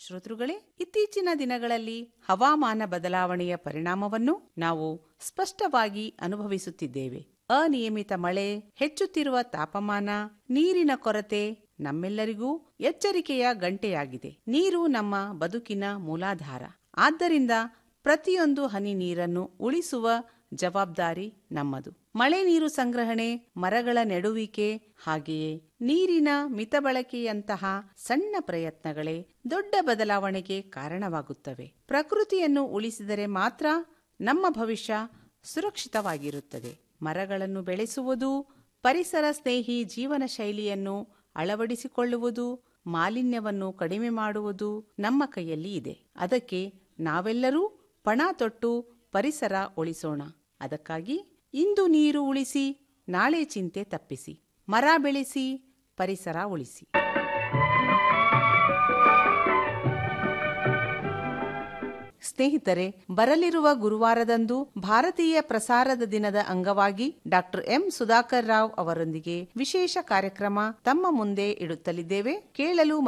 ಶ್ರೋತೃಗಳೇ ಇತ್ತೀಚಿನ ದಿನಗಳಲ್ಲಿ ಹವಾಮಾನ ಬದಲಾವಣೆಯ ಪರಿಣಾಮವನ್ನು ನಾವು ಸ್ಪಷ್ಟವಾಗಿ ಅನುಭವಿಸುತ್ತಿದ್ದೇವೆ ಅನಿಯಮಿತ ಮಳೆ ಹೆಚ್ಚುತ್ತಿರುವ ತಾಪಮಾನ ನೀರಿನ ಕೊರತೆ ನಮ್ಮೆಲ್ಲರಿಗೂ ಎಚ್ಚರಿಕೆಯ ಗಂಟೆಯಾಗಿದೆ ನೀರು ನಮ್ಮ ಬದುಕಿನ ಮೂಲಾಧಾರ ಆದ್ದರಿಂದ ಪ್ರತಿಯೊಂದು ಹನಿ ನೀರನ್ನು ಉಳಿಸುವ ಜವಾಬ್ದಾರಿ ನಮ್ಮದು ಮಳೆ ನೀರು ಸಂಗ್ರಹಣೆ ಮರಗಳ ನೆಡುವಿಕೆ ಹಾಗೆಯೇ ನೀರಿನ ಮಿತಬಳಕೆಯಂತಹ ಸಣ್ಣ ಪ್ರಯತ್ನಗಳೇ ದೊಡ್ಡ ಬದಲಾವಣೆಗೆ ಕಾರಣವಾಗುತ್ತವೆ ಪ್ರಕೃತಿಯನ್ನು ಉಳಿಸಿದರೆ ಮಾತ್ರ ನಮ್ಮ ಭವಿಷ್ಯ ಸುರಕ್ಷಿತವಾಗಿರುತ್ತದೆ ಮರಗಳನ್ನು ಬೆಳೆಸುವುದು ಪರಿಸರ ಸ್ನೇಹಿ ಜೀವನ ಶೈಲಿಯನ್ನು ಅಳವಡಿಸಿಕೊಳ್ಳುವುದು ಮಾಲಿನ್ಯವನ್ನು ಕಡಿಮೆ ಮಾಡುವುದು ನಮ್ಮ ಕೈಯಲ್ಲಿ ಇದೆ ಅದಕ್ಕೆ ನಾವೆಲ್ಲರೂ ಪಣ ತೊಟ್ಟು ಪರಿಸರ ಉಳಿಸೋಣ ಅದಕ್ಕಾಗಿ ಇಂದು ನೀರು ಉಳಿಸಿ ನಾಳೆ ಚಿಂತೆ ತಪ್ಪಿಸಿ ಮರ ಬೆಳೆಸಿ ಪರಿಸರ ಉಳಿಸಿ ಸ್ನೇಹಿತರೆ ಬರಲಿರುವ ಗುರುವಾರದಂದು ಭಾರತೀಯ ಪ್ರಸಾರದ ದಿನದ ಅಂಗವಾಗಿ ಡಾಕ್ಟರ್ ಎಂ ಸುಧಾಕರ್ ರಾವ್ ಅವರೊಂದಿಗೆ ವಿಶೇಷ ಕಾರ್ಯಕ್ರಮ ತಮ್ಮ ಮುಂದೆ ಇಡುತ್ತಲಿದ್ದೇವೆ ಕೇಳಲು